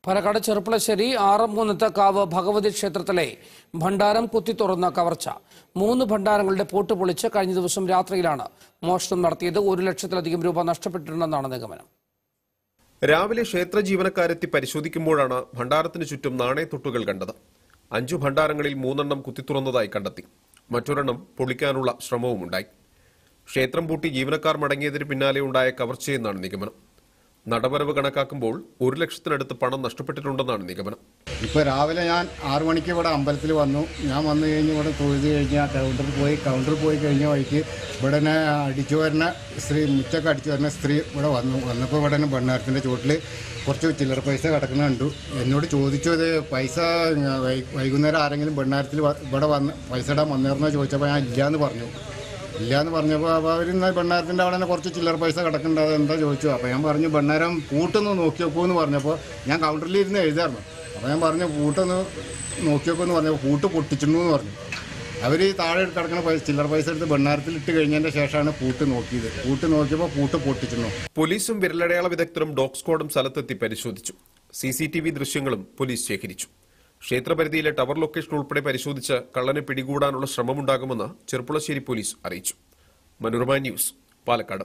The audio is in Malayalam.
പാലക്കാട് ചെറുപ്പളശ്ശേരി ആറമ്മൂന്നത്ത് കാവ് ഭഗവതി ക്ഷേത്രത്തിലെ ഭണ്ഡാരം കുത്തിത്തുറന്ന കവർച്ച മൂന്ന് ഭണ്ഡാരങ്ങളുടെ പൂട്ട് പൊളിച്ച് കഴിഞ്ഞ ദിവസം രാത്രിയിലാണ് മോഷണം നടത്തിയത് ഒരു ലക്ഷത്തിലധികം രൂപ നഷ്ടപ്പെട്ടിട്ടുണ്ടെന്നാണ് നിഗമനം രാവിലെ ക്ഷേത്ര ജീവനക്കാരെത്തി പരിശോധിക്കുമ്പോഴാണ് ഭണ്ഡാരത്തിന് ചുറ്റും നാണയത്തൊട്ടുകൾ കണ്ടത് അഞ്ചു ഭണ്ഡാരങ്ങളിൽ മൂന്നെണ്ണം കുത്തിത്തുറന്നതായി കണ്ടെത്തി മറ്റൊരെണ്ണം പൊളിക്കാനുള്ള ശ്രമവുമുണ്ടായി ക്ഷേത്രം പൂട്ടി ജീവനക്കാർ മടങ്ങിയതിന് പിന്നാലെ ഉണ്ടായ കവർച്ചയെന്നാണ് നിഗമനം നടവരവ് കണക്കാക്കുമ്പോൾ ഒരു ലക്ഷത്തിനടുത്ത് പണം നഷ്ടപ്പെട്ടിട്ടുണ്ടെന്നാണ് നിഗമനം ഇപ്പോൾ രാവിലെ ഞാൻ ആറു മണിക്ക് ഇവിടെ അമ്പലത്തിൽ വന്നു ഞാൻ വന്നു കഴിഞ്ഞ് ഇവിടെ തൊഴുത് കഴിഞ്ഞ് ആ കൗണ്ടറിൽ പോയി കൗണ്ടറിൽ പോയി കഴിഞ്ഞ വഴിക്ക് ഇവിടെ തന്നെ അടിച്ചു വരുന്ന സ്ത്രീ മുറ്റൊക്കെ അടിച്ചു വരുന്ന സ്ത്രീ ഇവിടെ വന്നു വന്നപ്പോൾ ഇവിടെ തന്നെ ഭണ്ണാരത്തിൻ്റെ ചുവട്ടിൽ കുറച്ച് ചില്ലറ പൈസ കിടക്കുന്ന കണ്ടു എന്നോട് ചോദിച്ചു ഇത് പൈസ വൈ- വൈകുന്നേരം ആരെങ്കിലും ഭണ്ണാരത്തിൽ വ- ഇവിടെ വന്ന് പൈസ ഇടാൻ വന്നേർന്നോ ചോദിച്ചപ്പോൾ ഞാൻ ഇല്ലയെന്ന് പറഞ്ഞു ഇല്ലയെന്ന് പറഞ്ഞപ്പോൾ അപ്പോൾ അവർ ഇന്ന് ഭണ്ണാരത്തിൻ്റെ അവിടെ തന്നെ കുറച്ച് ചില്ലറ പൈസ കിടക്കുന്നുണ്ട് അത് എന്താ ചോദിച്ചു അപ്പോൾ ഞാൻ പറഞ്ഞു ഭണ്ണാരം പൂട്ടൊന്ന് നോക്കി നോക്കൂ എന്ന് പറഞ്ഞപ്പോൾ ഞാൻ കൗണ്ടറിൽ ഇരുന്ന് എഴുതായിരുന്നു അപ്പോൾ ഞാൻ പറഞ്ഞു പൂട്ടൊന്ന് നോക്കി നോക്കൂ എന്ന് പറഞ്ഞപ്പോൾ പൂട്ട് പൊട്ടിച്ചിട്ടു എന്ന് പറഞ്ഞു അവർ ഈ താഴെ കിടക്കുന്ന പൈസ ചില്ലറ പൈസ എടുത്ത് ഭണ്ണാരത്തിൽ ഇട്ട് കഴിഞ്ഞതിൻ്റെ ശേഷമാണ് പൂട്ട് നോക്കിയത് പൂട്ട് നോക്കിയപ്പോൾ പൂട്ട് പൊട്ടിച്ചിട്ടു പോലീസും വിരലടയാള വിദഗ്ധരും ഡോഗ് സ്ക്വാഡും സ്ഥലത്തെത്തി പരിശോധിച്ചു സി സി ടി വി ദൃശ്യങ്ങളും പോലീസ് ശേഖരിച്ചു ക്ഷേത്രപരിധിയിലെ ടവർ ലൊക്കേഷൻ ഉൾപ്പെടെ പരിശോധിച്ച് കള്ളനെ പിടികൂടാനുള്ള ശ്രമമുണ്ടാകുമെന്ന് ചെറുപ്പുളശ്ശേരി പോലീസ് അറിയിച്ചു മനോരമ ന്യൂസ് പാലക്കാട്